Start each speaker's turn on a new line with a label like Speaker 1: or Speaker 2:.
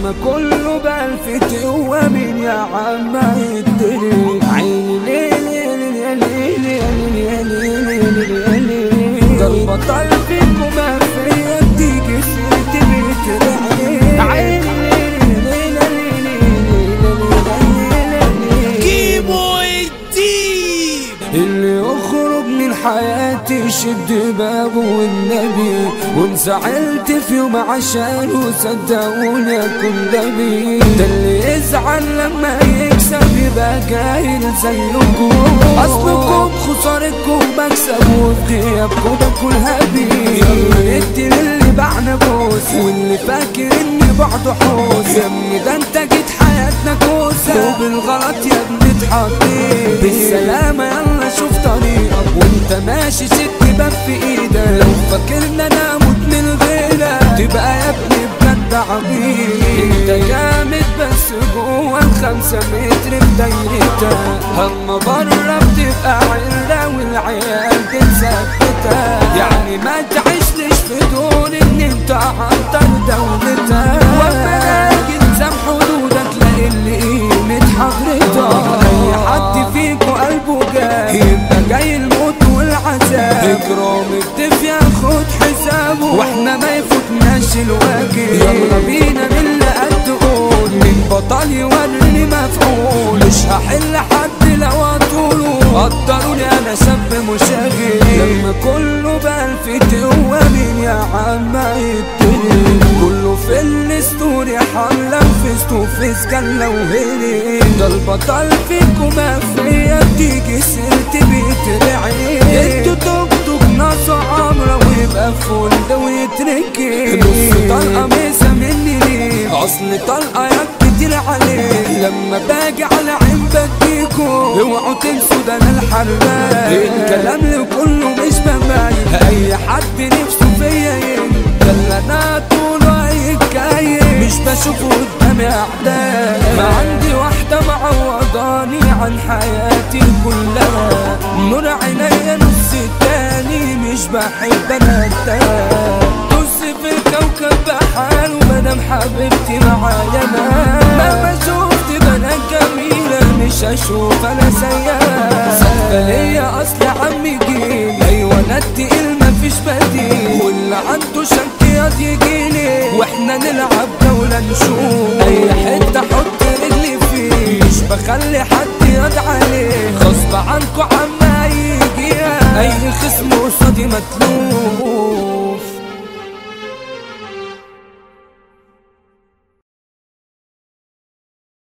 Speaker 1: لما كله بلفت هو مين يا عم يدري عيني ليلي ليلي ليلي ليلي ليلي ليلي ده البطل فيكم ما فيا تيجي سيرتي بترعي عيني ليلي ليلي ليلي ليلي
Speaker 2: كيمو الديب
Speaker 1: اللي يخرج من حياتي شد بابه والنبي وانزعلت في يوم عشانه صدقوني اكون نبي ده اللي يزعل لما يكسب يبقى جاهل زيكم اصلكم خسارتكم بكسب وفي غيابكم باكل هبي يلا ندي للي بعنا بوس واللي فاكر اني بعده حوس يا ابني ده انت جيت حياتنا كوسه وبالغلط يا ابني اتحطيت بالسلامه يلا شوف طريقك وانت ماشي ست باب في ايدك لو فاكرنا انا اموت من غيرك تبقى يا ابني بجد عبيط انت جامد بس جوه الخمسة متر في دايرتك اما بره بتبقى عيلة والعيال بتثبتك يعني ما تعيشليش في دور ان انت عنتر دولتك واما اجي الزم حدودك تلاقي اللي قيمة حضرتك اي حد فيكو قلبه جاي يبقى جاي الموت والعذاب اكرام الضيف ياخد حسابه واحنا ما يفوتناش الواجب يلا بينا من اللي قد قول من بطل يوريني مفعول مش هحل حد لو اطوله قدروني انا شاب مشاغب لما كله بلفت هو مين يا عم يبتدي كله في الستوري حملة وفيستو فيس كان لو هيلي ده البطل فيكم مفرية بتيجي سيرتي بيترعي انتوا توك توك ناس عمرة ويبقى فول ده ويتركي نص طلقة ميسة مني ليه اصل طلقة يا كتير عليه لما باجي على عين بديكو اوعوا تنسوا ده انا الحراق الكلام لكله مش بمايل اي حد نفسه فيا ينجح ده اللي انا طوله هيتكيف مش بشوفه قدامي اعداء ما عندي واحدة معوضاني عن حياتي كلها نور عينيا نص التاني مش بحب انا التاني نص في الكوكب بحاله مادام حبيبتي معايا انا مهما شفت بنات جميلة مش هشوف انا زيها سقفة ليا اصل عمي جيل ايوه انا التقيل مفيش بديل واللي عنده شك ياض يجيلي واحنا نلعب جولة نشوف اي حتة احط رجلي فيه مش بخلي حد ياض عليه غصب عنكو عما يجيها اي خصم قصادي مطلوب